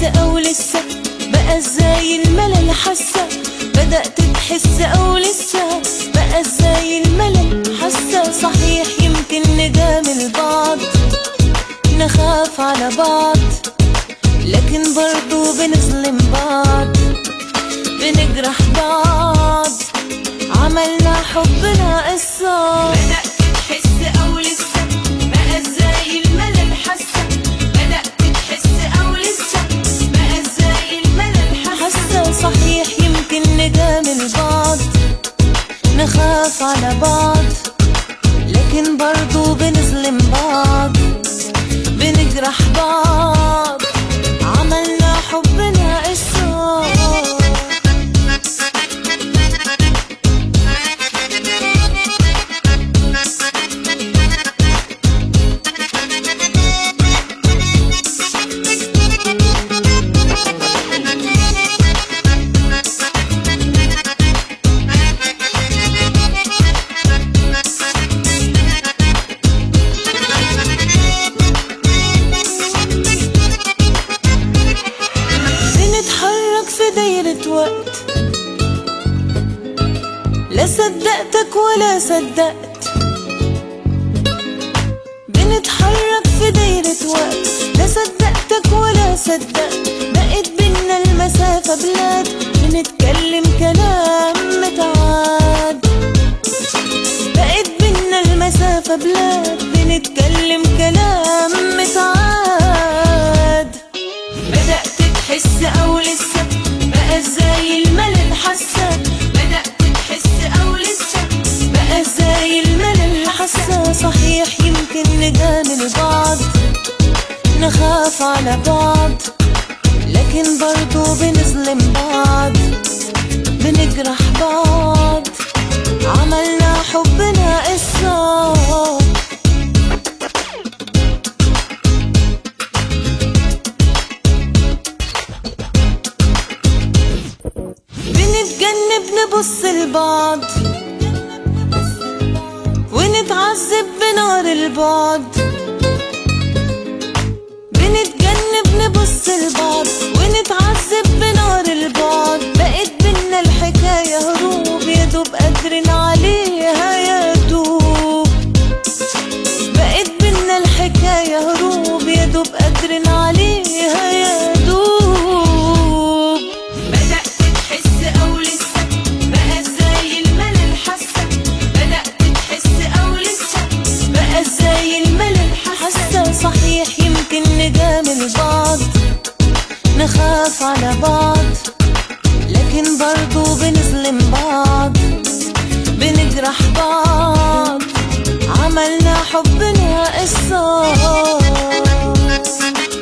او لسه بقى ازاي الملل حاسه بدأت تحس او لسه بقى ازاي الملل حاسه صحيح يمكن نجامل بعض نخاف على بعض لكن برضو بنظلم بعض بنجرح بعض عملنا حبنا قصة بدأت تحس أو لسه بقى ازاي الملل حاسة بدأت تحس أو لسه بقى ازاي الملل حاسة حاسة صحيح يمكن نجامل بعض نخاف على بعض لكن برضو بنظلم بعض بنجرح بعض عملنا حبنا قصة بنتحرك في دايرة وقت لا صدقتك ولا صدقت بنتحرك في دايرة وقت لا صدقتك ولا صدقت بقت بينا المسافة بلاد بنتكلم كلام متعاد بقت بينا المسافة بلاد بنتكلم كلام متعاد بدأت تحس أو لسه بقى ازاي الملل حاسة بدأت تحس أو لسه بقى ازاي الملل حاسة صحيح يمكن نجامل بعض نخاف على بعض لكن برضو بنظلم بعض بنجرح بعض عملنا حبنا قصة بنتجنب نبص لبعض ونتعذب بنار البعد بنتجنب نبص لبعض ونتعذب بنار البعد بقت بينا الحكاية هروب يا دوب قادرين عليها يا دوب بقت بينا الحكاية هروب يا دوب قادرين عليها يا دوب بدأت تحس أو لسه بقى ازاي الملل حاسة بدأت تحس أو لسه بقى ازاي الملل حاسة صحيح يمكن نجامل بعض نخاف على بعض لكن برضو بنظلم بعض بنجرح بعض عملنا حبنا قصة